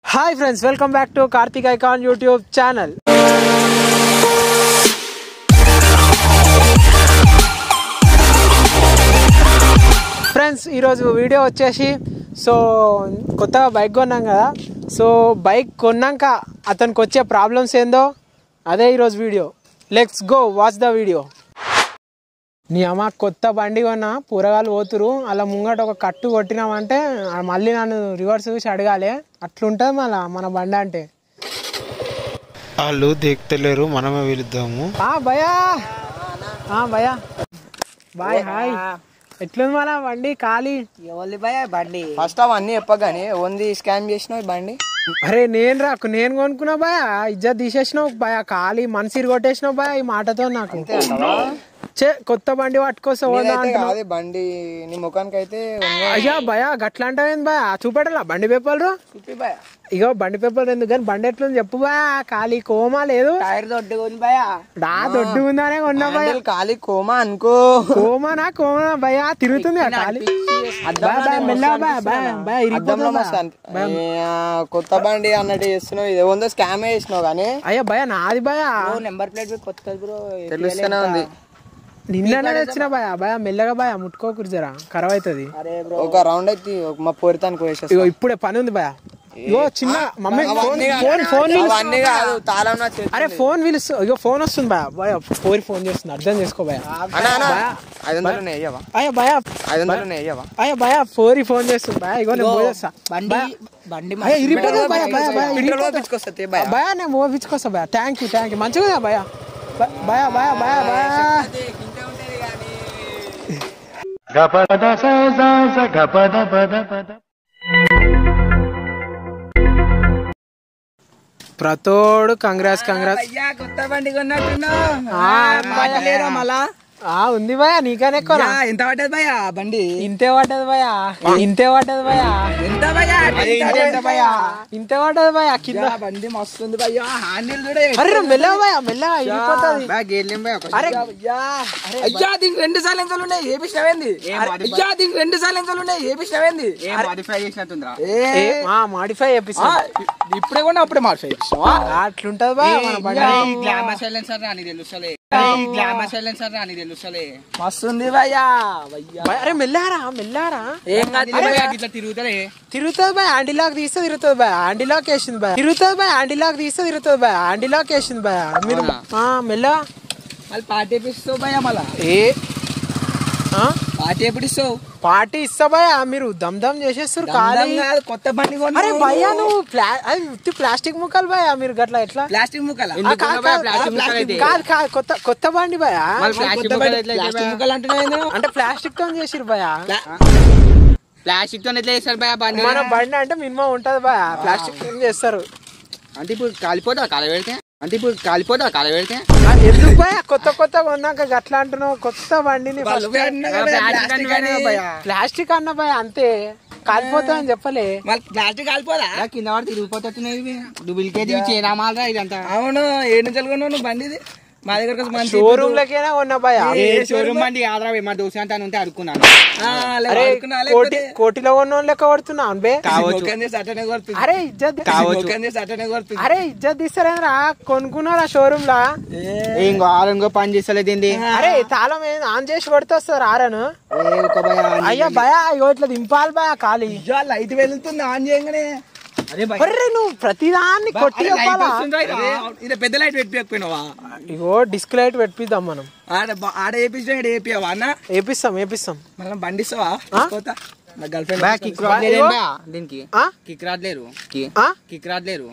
Hi friends welcome back to Karthik icon YouTube channel friends ఈరోజు video వచ్చేసి so కొత్తగా bike కొన్నాం కదా సో బైక్ కొన్నాక అతనికి వచ్చే ప్రాబ్లమ్స్ ఏందో అదే ఈరోజు video let's go watch the video నీ అమ్మ కొత్త బండి కొన్నా పూరగాలు పోతురు అలా ముంగట ఒక కట్టు కొట్టినామంటే ఆ మళ్ళీ నన్ను రివర్స్ చూసి అడగాలి అట్లుంటుంది మళ్ళా మన బండి అంటే వాళ్ళు దిగుతలేరు మనమే వెళుద్దాము ఆ భయా ఆ భయా బాయ్ హాయ్ ఎట్లుంది మన బండి ఖాళీ ఎవరి భయ బండి ఫస్ట్ అవన్నీ చెప్పగానే ఓన్లీ స్కామ్ చేసినావు ఈ బండి అరే నేను రాకు నేను కొనుక్కున్నా భయ ఇజ్జత్ తీసేసినావు భయ ఖాళీ మనసిరి కొట్టేసినావు భయ ఈ మాటతో నాకు చే కొత్త బండి పట్టుకోసా నేనైతే కాదు బండి నీ ముఖానికి అయితే అయ్యా భయ గట్లా అంటావేంది భయ చూపెట్టాలా బండి పేపర్లు చూపి భయ ఇగో బండి పేపర్ ఎందుకు కానీ బండి ఎట్లుంది చెప్పు భయ ఖాళీ కోమా లేదు టైర్ దొడ్డు ఉంది భయ డా దొడ్డు ఉందానే కొన్నా భయ ఖాళీ కోమా అనుకో కోమానా కోమా భయ తిరుగుతుంది కదా ఖాళీ భయ, భయ, మెల్లగా భయ, భయ, భయ, అద్దంలో ఇరిగిపోతుంది మస్తు భయ. అనిపి- ఏ, ఆ, కొత్త బండి అన్నట్టు చేస్తున్నావు ఇది ఏముందో స్కామ్ చేసినావు కానీ అయ్యా భయ నాది భయ నెంబర్ ప్లేట్ కొత్త బ్రో తెలుస్తూనే ఉంది నిన్ననే వచ్చిన భయ భయ మెల్లగా భయ ముట్టుకోకూరు జరా ఖరాబ్ అవుతుంది అరే బ్రో ఒక రౌండ్ అయితే ఒక మా పొరితానికి వేసేస్తా ఇగో ఇప్పుడే పని ఉంది భయ ఇగో చిన్న మమ్మీ ఫోన్ ఫోన్ ఫోన్ పిలుస్తు- అవన్నీ కాదు తాళం నా చేతి అరే ఫోన్ పిలుస్తు ఇగో ఫోన్ వస్తుంది భయ భయ పోరి ఫోన్ చేస్తుంది అర్థం చేసుకో భయ అన్నా అన్నా ఐదు వందలు ఉన్నాయి అయ్యవా అయ్యా భయ ఐదు వందలు ఉన్నాయి అయ్యవా అయ్యా భయ పోరి ఫోన్ చేస్తుంది భయ ఇగో నేను పోయేస్తా బండి బండి అయ్యా ఇరిపోతుంది భయ భయ భయ ఇరిగిపోతుంది. పిచ్చుకొస్తా భయ భయ నేను మోపించుకోస్తా భయ థ్యాంక్ యూ థ్యాంక్ యూ మంచిగా ఉందా భయ భయ భయ భయ భయ ప్రతోడు కంగ్రాస్ కంగ్రాస్ అయ్యా కొత్త బండి కొన్నట్టున్నా భయ. లేరా మళ్ళా ఆ ఉంది భయ నీకనే ఎక్కువ యా, ఎంత పడ్డది భయ బండి ఇంతే పడ్డది భయ ఇంతే పడ్డది భయ ఎంత భయ ఎంత భయ ఇంతే పడ్డది భయ కింద బండి మస్తు ఉంది భయ హ్యాండిల్ కూడా అరే మెల్లగా భయ మెల్లగా ఇరిగిపోతుంది అరే అయ్యా దీనికి రెండు సార్లు ఎంతలు ఉన్నాయి ఏ పిచ్చినవేంది అయ్యా దీనికి రెండు సార్లు ఎంతలు ఉన్నాయి ఏ పిచ్చినవేంది మాడిఫై చేసినట్టుందిరా ఏ, ఆ మాడిఫై చేపిస్తా ఇప్పుడే కూడా అప్పుడే మార్ఫై అట్లుంటది భయ మన బండి గ్లామర్ సైలెన్సర్ రాని తెలుస్తలే గ్లామర్ సైలెన్సర్ రాని తెలుస్తలే మస్తు ఉంది భయ్యా భయ, అరే మెల్లారా మెల్లారా ఏం కాదు అరే ఇట్లా తిరుగుతలే తిరుగుతుంది భయ హ్యాండీ లాక్ తీస్తే తిరుగుతుంది భయ హ్యాండీ లాక్ వేసింది భయ తిరుగుతుంది భయ హ్యాండీ లాక్ తీస్తే తిరుగుతుంది భయ హ్యాండీ లాక్ వేసింది భయ మీరు ఆ, మెల్లగా మళ్ళీ పార్టీ ఎప్పుడు ఇస్తావు భయ్యా మళ్ళా ఏ ఆ? పార్టీ ఎప్పుడు ఇస్తావు పార్టీ ఇస్తా భయ మీరు దమ్ దమ్ చేసేస్తారు ఖాళీ దమ్ కాదు, కొత్త బండి కొన్నావు. అరే భయ్యా నువ్వు ప్లా- అది ఉత్తి ప్లాస్టిక్ ముక్కలు భయ మీరు గట్లా ఎట్లా ప్లాస్టిక్ ముక్కల ఆ, కాదు, కాదు, ప్లాస్టిక్ ముక్కలు అయితే? కాదు కాదు కొత్త కొత్త బండి భయ ప్లాస్టిక్ ముక్కలు ఎట్లా అయితే ప్లాస్టిక్ ముక్కలు అంటున్నావు అంటే ప్లాస్టిక్ తో చేసిరు భయ ప్లాస్టిక్ తో ఎట్లా చేస్తారు భయ బండి మన బండి అంటే మినిమం ఉంటది భయ ప్లాస్టిక్ తో చేస్తారు అంటే ఇప్పుడు కాలిపోతా కాల పెడితే అంటే ఇప్పుడు కాలిపోతా కాల పెడితే ఆ, ఎందుకు భయ కొత్త కొత్త కొన్నాక గట్లా అంటున్నావు కొత్త బండిని first ప్లాస్టిక్ అంటే భయ ప్లాస్టిక్ అన్న భయ అంతే కాలిపోతా అని చెప్పలే మళ్ళీ ప్లాస్టిక్ కాలిపోదా కింద వాడు తిరిగిపోతున్నాయి డూప్లికేట్ చేరామాలరా ఇదంతా అవును ఏడు నుంచి కొన్నావు నువ్వు బండి ఇది మా దగ్గర కొంచెం మంచి షోరూమ్ లకైనా కొన్నా భయ ఏ షోరూమ్ బండి ఆదరా మా దోశ అంతా ఉంటే అడుక్కున్నాను ఆ, లే, అరే వాడుకున్నా, కోటి లేకపోతే కోటిలో కొన్న లెక్క కొడుతున్నావు బే ముఖం చేసి అట్టనే కొడుతుంది అరే ఇజ్జత్ ముఖం చేసి అట్టనే కొడుతుంది అరే ఇజ్జత్ తీస్తారేరా కొనుక్కున్నారా షోరూమ్ లా ఇంకో ఆరు ఇంకో పని చేస్తలేదు ఏంది అరే తాళం ఏం ఆన్ చేసి కొడితే వస్తారు ఆరను ఏ ఒక భయ అయ్యా భయ ఇగో ఇట్లా దింపాలి భయ ఖాళీ ఇయ్యా, లైట్ వెళ్తుంది ఆన్ చేయగానే అరే భయ అర్రే నువ్వు ప్రతిదాన్ని కొట్టి చెప్పాలా అరే, ఇది పెద్ద లైట్ పెట్టిపోయినావా ఇగో డిస్క్ లైట్ పెట్టిద్దాం మనం ఆడ బ- ఆడ వేపించిన ఇక్కడ వేపియావా అన్న వేపిస్తాం వేపిస్తాం మనం బండి ఇస్తావా ఆ? పోతా నా గర్ల్ ఫ్రెండ్ భయ కిక్ రాట్లేరు భయ దీనికి ఆ? కిక్ రాట్లేరు ఆ? కిక్ రాట్లేరు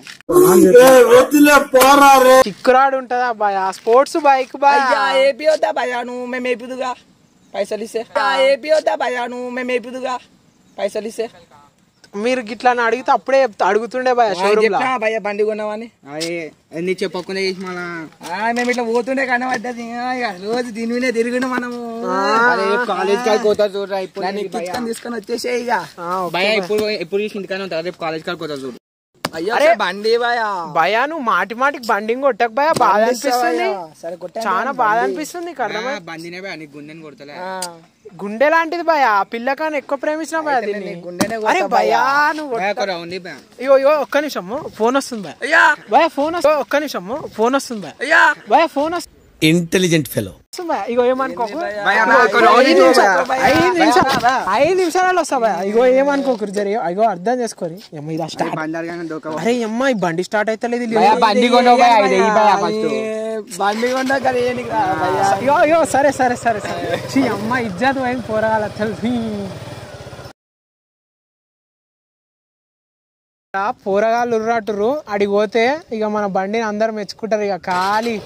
చిక్కురాడు ఉంటదా భయ స్పోర్ట్స్ బైక్ బాయ్ అయ్యా ఏపీ వద్దా భయ్యా నువ్వు మేము ఏపిదుగా పైసలు ఇస్తే ఏపీ వద్దా భయ్యా నువ్వు మేము ఏపిదుగా పైసలు ఇస్తే మీరు గిట్లా అని అడిగితే అప్పుడే చెప్తా అడుగుతుండే భయ షోరూమ్ లా చెప్పినా భయ్యా బండి కొన్నామని అరే ఎన్ని చెప్పకుండా చేసి మళ్ళా ఆ, మేము ఇట్లా పోతుండే కనబడ్డది ఆ, ఇక రోజు దీని మీదే తిరుగుడు మనము అరే కాలేజ్ కాడికి పోతా చూడరా ఇప్పుడు దాన్ని ఎక్కించుకొని తీసుకొని వచ్చేసే ఇక ఆ, ఓకే భయ భయ. ఇప్పుడు ఇప్పుడు చూసి ఇంటికానే ఉంటారు రేపు కాలేజ్ కాడికి పోతా చూడు అయ్యా బండి భయా భయా నువ్వు మాటి మాటికి బండింగ్ కొట్టక భయ బాధ అనిపిస్తుంది సరే కొట్టే చాలా బాధ అనిపిస్తుంది నీకు అర్థమై బండినే భయ నీకు గుండెని కొడతలే గుండె లాంటిది భయ పిల్లకన్నా ఎక్కువ ప్రేమించిన భయ దీన్ని గుండెనే అరే భయా నువ్వు భయ ఒక రౌండ్ భయ ఇగో ఇగో ఒక్క నిమిషము ఫోన్ వస్తుంది భయ అయ్యా భయ ఫోన్ వస్తుంది ఒక్క నిమిషము ఫోన్ వస్తుంది భయ అయ్యా భయ ఫోన్ వస్తుంది ఇంటెలిజెంట్ ఫెలో భయ ఇగో ఏమనుకోకు భయ ఇగో ఒక రౌండ్ ఐదు నిమిషాలు ఐదు నిమిషాలు ఐదు నిమిషాలలో వస్తా భయ ఇగో ఏమనుకోకు జరి ఇగో అర్థం చేసుకోరి అమ్మ ఇది స్టార్ట్ బండి అడగంగా దొక్క అరే అమ్మ ఈ బండి స్టార్ట్ అయితే లేదు బండి కొన్నావు భయ ఇది భయ ఫస్ట్ బండి కొన్నా కదా ఏ నీకు రా భయ్యా. అయ్యో అయ్యో సరే సరే సరే సరే ఛీ, అమ్మ ఇజ్జత్ పోయింది పోరగాల తెలిసి పోరగాళ్ళు ఉర్రాటురు అడిగి పోతే ఇక మన బండిని అందరు మెచ్చుకుంటారు ఇక ఖాళీ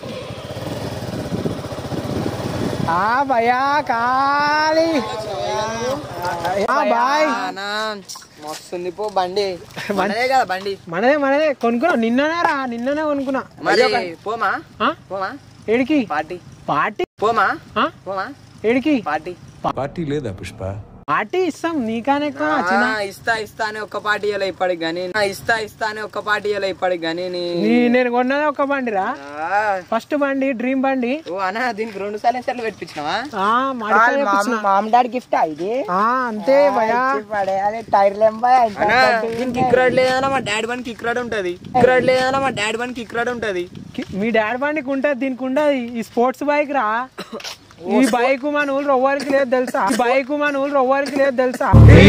ఆ భయా ఖాళీ ఆ, బాయ్ అన్నా, మస్తుంది పో బండి మనదే కదా బండి మనదే మనదే కొనుక్కున్నా నిన్ననే రా నిన్ననే కొనుక్కున్నా మరి పోమా ఆ? పోమా ఏడికి పార్టీ పార్టీ పోమా ఆ? పోమా ఏడికి పార్టీ పార్టీ లేదా పుష్ప పార్టీ ఇస్తాం నీకానే ఎక్కువ చిన్న ఆ, ఇస్తా ఇస్తా అని ఒక్క పార్టీ ఇవ్వలే ఇప్పటికి కానీ ఆ, ఇస్తా ఇస్తా అని ఒక్క పార్టీ ఇవ్వలే ఇప్పటికి కానీ నీ నీ నేను కొన్నది ఒక బండిరా ఆ, ఫస్ట్ బండి డ్రీమ్ బండి ఓ అన్న దీనికి రెండు సార్లు సార్లు పెట్టించినావా ఆ మాడికాయ తెప్పించిన. మామ డాడీ గిఫ్ట్ ఇది ఆ అంతే భయా టైర్లు దీనికి కిక్ రాడ్ లేదన్నా మా డాడీ బండి కిక్ రాడ్ ఉంటది కిక్ రాడ్ లేదన్నా మా డాడీ బండి కిక్ రాడ్ ఉంటది కి- మీ డాడీ బండికి ఉంటది దీనికి ఉండదు ఈ స్పోర్ట్స్ బైక్ రా ఈ బైక్ మన ఊళ్ళు ఎవ్వరికి లేదు తెలుసా ఈ బైక్ మన ఊళ్ళు ఎవ్వరికి లేదు తెలుసా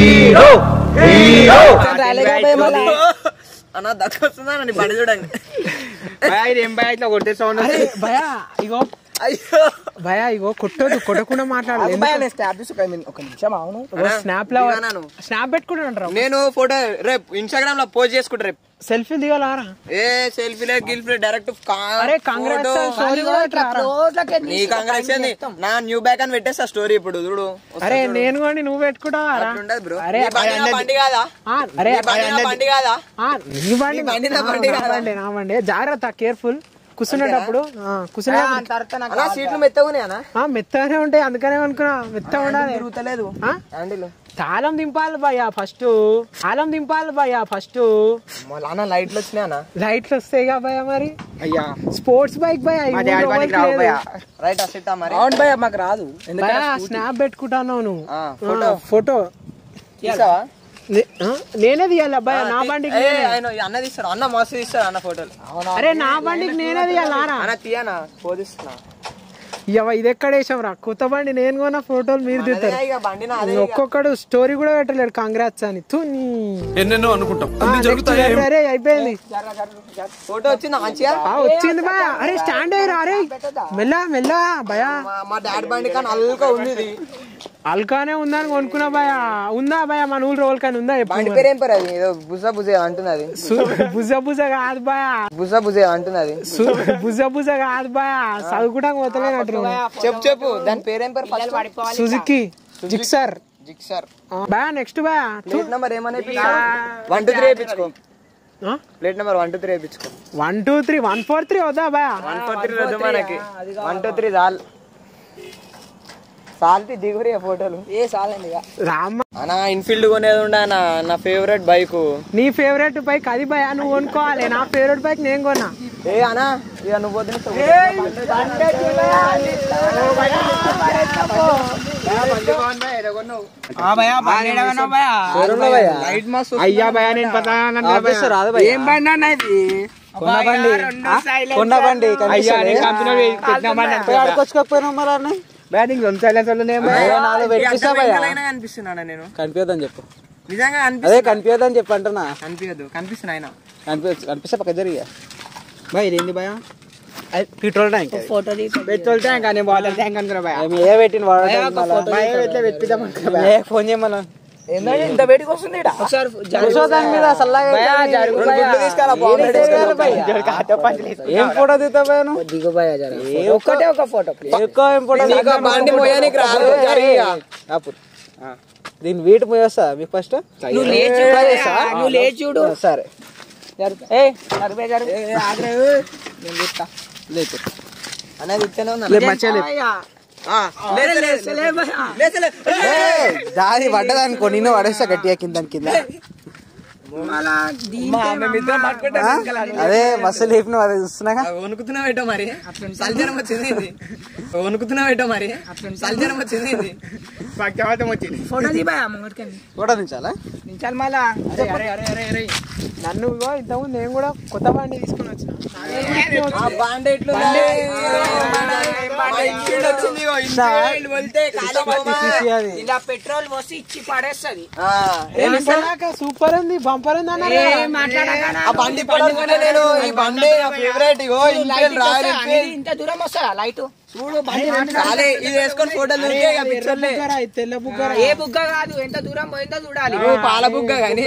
అన్న దక్క వస్తుందా నీ బండి చూడండి భయ ఇది ఏం భయ ఇట్లా కొట్టే సౌండ్ అరే భయా ఇగో అయ్యో భయా ఇగో కొట్టొద్దు కొట్టకుండా మాట్లాడాలి స్టాప్ ఒక నిమిషం అవును స్నాప్ లో దిగాను. స్నాప్ పెట్టుకుంటా అంటారు నేను ఫోటో రేపు ఇన్స్టాగ్రామ్ లో పోస్ట్ చేసుకుంటా రేపు సెల్ఫీ దిగాలారా ఏ సెల్ఫీలే గిల్ఫీ డైరెక్ట్ అరే కంగ్రాట్స్ స్టోరీ కూడా పెట్టరా. నీ కంగ్రాట్స్ ఏంది నా న్యూ బ్యాక్ అని పెట్టేస్తా స్టోరీ ఇప్పుడు చూడు అరే నేను కూడా నువ్వు పెట్టుకుంటావా రా? ఉండదు బ్రో అరే నీ బండి నా బండి కాదా ఆ, అరే నీ బండి నా బండి కాదా ఆ, నీ బండి బండి నా ఆ, బండి నా కాదా? బండి నా బండి జాగ్రత్త కేర్ఫుల్ కూర్చునేటప్పుడు ఆ, కూర్చునేటప్పుడు అలా సీట్లు మెత్తగున్నాయి అన్న ఆ, మెత్తగానే ఉంటాయి అందుకనే అనుకున్నా మెత్తగా ఉండాలి తిరుగుతలేదు ఆ? హ్యాండిల్ తాళం దింపాలి భయ్యా ఫస్ట్ తాళం దింపాలి భయ్యా ఫస్ట్ అన్న లైట్లు వచ్చినాయి అన్న లైట్లు వస్తాయి కదా భయ్యా మరి అయ్యా స్పోర్ట్స్ బైక్ భయ్యా ఈ మా ఊళ్ళో డాడీ బండికి ఎవరికి రావు లేదు. భయ రైట్ అసిట్టా మరి అవును భయ మాకు రాదు భయ్యా స్నాప్ పెట్టుకుంటాను నువ్వు ఆ, ఫోటో ఫోటో తీసావా నే- ఆ? నేనే తీయాలి అబ్బాయి నా బండికి ఏ, నేనే. ఆయన అన్న తీస్తాడు అన్న మస్తు తీస్తాడు అన్న ఫోటోలు అరే నా బండికి నేనే తీయాలారా అన్న తీయనా పోదిస్తున్నా ఇవ ఇది ఎక్కడ వేసాం రా కొత్త బండి నేను కొన్న ఫోటోలు మీరు తీస్తారు ఇక బండి నాదే ఒక్కొక్కడు స్టోరీ కూడా పెట్టలేడు కాంగ్రాట్స్ అని తు నీ. ఎన్నెన్నో అనుకుంటాం ఆ, next అరే, అరే అయిపోయింది ఫోటో వచ్చింది మంచిగా ఆ, వచ్చింది భయ అరే స్టాండ్ అయ్యారు అరే మెల్ల మెల్ల భయ మా- మా డాడీ బండి కానీ అల్లుగా ఉంది ఇది అల్కానే ఉందని కొనుక్కున్నా భయ ఉందా భయ మన ఊరు రోల్ కానీ ఉందా ఎప్పుడు బండి పేరు ఏం పేరు అది ఏదో బుజ బుజే అంటుంది అది సు- బుజ బుజ కాదు భయ బుజ బుజే అంటుంది అది సు- బుజ బుజ కాదు భయ చదువుకుంటా పోతలేనట్టు చెప్పు చెప్పు దాని పేరేం పేరు ఫస్ట్ సుజుకి జిక్సర్ జిక్సర్ భయ నెక్స్ట్ భయ ప్లేట్ నెంబర్ ఏమని వన్ టూ త్రీ వేయించుకో plate number one two three వేయించుకో one two three one four three వద్దా భయ వన్ ఫోర్ త్రీ వద్దు మనకి వన్ టూ త్రీ చాలు సాల్తి దిగురి ఫోటోలు ఏ చాలండి రామ్మ అన్న ఇన్ఫీల్డ్ కొనేది ఉండే అన్న నా ఫేవరెట్ బైక్ నీ ఫేవరెట్ బైక్ అది భయ నువ్వు కొనుక్కోవాలి నా ఫేవరెట్ బైక్ నేను కొన్నా ఏ అన్న ఇక నువ్వు వద్దు అయ్యా భయ నేను పతా ఏం బండి అన్న ఇది కొన్న బండి కొన్న బండి అయ్యా నేను కంపెనీ ఆడుకోవచ్చుకోకపోయినా మరి అన్న బ్యాటింగ్ రెండు సైలెన్స్ కనిపిస్తున్నాను నేను కనిపించదని చెప్పు నిజంగా అదే కనిపించదని చెప్పు అంటున్నా కనిపించదు కనిపిస్తున్నా ఆయన కనిపించ కనిపిస్తే పక్క జరిగా భయ ఇదేంది భయ పెట్రోల్ ట్యాంక్ పెట్రోల్ ట్యాంక్ అని వాటర్ ట్యాంక్ అనుకున్నా భయ ఏ పెట్టిన భయ ఎట్లా పెట్టిద్దాం అనుకున్నా ఫోన్ చేయమన్నా ఇంత వేడికి వస్తుంది దాని మీద చల్లగా ఏం ఫోటో దిగుతా భయ నువ్వు ఒక్కటే ఒక ఫోటో ఎక్కువ ఏం ఫోటో బండి మోయానికి రాదు అప్పుడు ఆ. దీన్ని వీటి పోయేస్తా మీకు ఫస్ట్ నువ్వు లేచి నువ్వు లేచి చూడు సరే లేదు అనేది ఇచ్చేనే ఉన్నా లేదు మంచిగా లేదు దాది పడ్డదనుకో నిన్ను పడేస్తా గట్టిగా కింద కింద మళ్ళా దీంతో అదే బస్సు లేపిన అది చూస్తున్నాగా వణుకుతున్నావు ఏంటో మరి సల్జనం వచ్చింది ఏంది? వణుకుతున్నావు ఏంటో మరి సల్జనం వచ్చింది ఏంది? ఫోటో తీయబా ముంగటికెళ్ళి కూడా నుంచాలా నించాలి మళ్ళా అరే అరే అరే అరే అరే నన్ను ఇగో ఇంతకుముందు నేను కూడా కొత్త బండి తీసుకొని వచ్చిన తీసి అది ఇలా పెట్రోల్ పోసి ఇచ్చి పడేస్తుంది సూపర్ ఉంది బంపర్ ఉంది అన్నారు కదా. ఆ బండి పడాలనుకునే నేను ఈ బండి నా ఫేవరెట్ ఇగో ఇండియన్ రాయల్ ఎన్ఫీల్డ్ ఇంత దూరం వస్తుందా లైట్ చూడు చాలే ఇది వేసుకొని ఫోటోలు అరే, దిగితే ఇక ఎర్ర పిక్చర్లే బుగ్గరా, ఇది తెల్ల బుగ్గరా ఏ బుగ్గ కాదు ఎంత దూరం పోయిందో చూడాలి ఓ, పాల బుగ్గ గాని.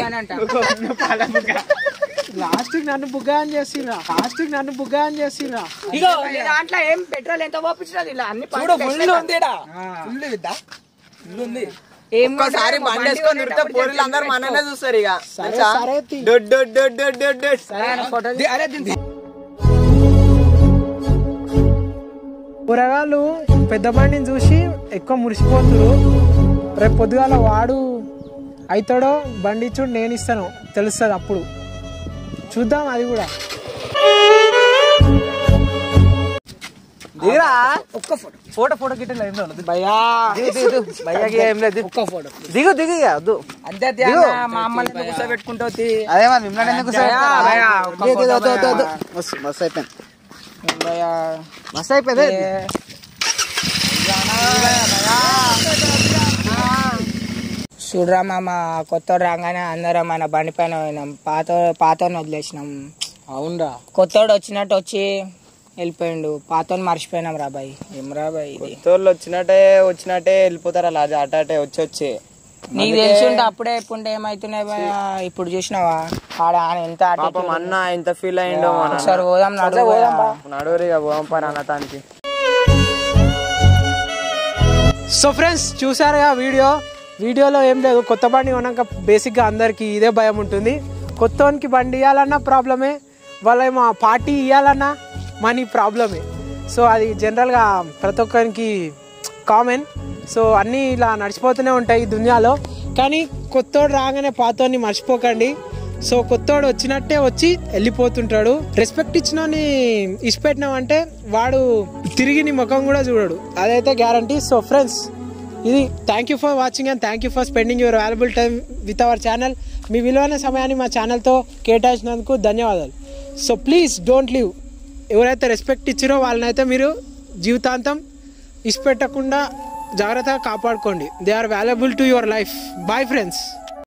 లాస్టిక్ నన్ను బుగ్గ అని చేసిరా లాస్టిక్ నన్ను బుగ్గ అని చేసిరా ఇగో ఈ దాంట్లో ఏం పెట్రోల్ ఎంత పోపించినది ఇలా అన్ని చూడు ఫుల్ ఉంది ఫుల్ ఇద్దా ఏం ఒక్కసారి బండి వేసుకొని తిరిగితే పోరీలు అందరు మననే చూస్తారు ఇక తెలుసా? సరే తీ. డొడ్ డొడ్ డొడ్ డొడ్ డొడ్ డొడ్. అరే దీని కూరగాయలు పెద్ద బండిని చూసి ఎక్కువ మురిసిపోతురు రేపు పొద్దుగాల వాడు అవుతాడో బండి ఇచ్చుడు నేను ఇస్తాను తెలుస్తుంది అప్పుడు చూద్దాం అది కూడా దిగురా ఒక్క ఫోటో ఫోటో ఫోటో గిట్ట ఏం లేదు భయ్యా భయ్యాకి ఏం లేదు ఒక్క ఫోటో దిగు దిగు ఇక వద్దు అంతే ధ్యాన, మా అమ్మని కూర్చోబెట్టుకుంటావు తీ. అదే మరి మిమ్మల్ని ఎందుకు భయ్యా, భయ్యా, ఒక్క దిగు, దిగు, ఫోటో వద్దు, వద్దు, వద్దు. భయ్యా. మస్తు మస్తు అయిపోయింది భయ్యా. మస్తు అయిపోయింది ఏ. చూడరా మామ కొత్త రాగానే అందరం మన బండి పైన పోయినాం పాత పాత వదిలేసినాం అవునరా కొత్తోడు వచ్చినట్టు వచ్చి వెళ్ళిపోయిండు పాతోని మర్చిపోయినాం రా బాయ్ ఏం రా బాయ్ ఇది తోళ్ళు వచ్చినట్టే వచ్చినట్టే వెళ్ళిపోతారు అలా అట అటే వచ్చి వచ్చి నీకు తెలిసి ఉంటే అప్పుడే ఎప్పుడు ఏమైతున్నాయి భయ్య? ఇప్పుడు చూసినావా ఆడ ఆయన ఎంత పాపం attitude. అన్న ఎంత ఫీల్ అయిండో మన ఒకసారి పోదాం నడు పోదాం బా. నడువురు ఇక పోదాం పని అన్నతానికి సో ఫ్రెండ్స్ చూసారుగా వీడియో వీడియోలో ఏం లేదు కొత్త బండి కొన్నాక బేసిక్గా అందరికీ ఇదే భయం ఉంటుంది కొత్తోనికి బండి ఇవ్వాలన్నా ప్రాబ్లమే వాళ్ళేమో పార్టీ ఇవ్వాలన్నా మనీ ప్రాబ్లమే సో అది జనరల్గా ప్రతి ఒక్కరికి కామన్ సో అన్నీ ఇలా నడిచిపోతూనే ఉంటాయి ఈ దునియాలో కానీ కొత్తోడు రాగానే పాతోని మర్చిపోకండి సో కొత్తోడు వచ్చినట్టే వచ్చి వెళ్ళిపోతుంటాడు రెస్పెక్ట్ ఇచ్చినోని ఇచ్చిపెట్టినామంటే వాడు తిరిగి నీ ముఖం కూడా చూడడు అదైతే గ్యారంటీ సో ఫ్రెండ్స్ ఇది thank you for watching and thank you for spending your valuable time with our channel మీ విలువైన సమయాన్ని మా ఛానల్తో కేటాయించినందుకు ధన్యవాదాలు సో ప్లీజ్ డోంట్ లీవ్ ఎవరైతే రెస్పెక్ట్ ఇచ్చారో వాళ్ళనైతే మీరు జీవితాంతం ఇచ్చిపెట్టకుండా జాగ్రత్తగా కాపాడుకోండి they are valuable to your life bye friends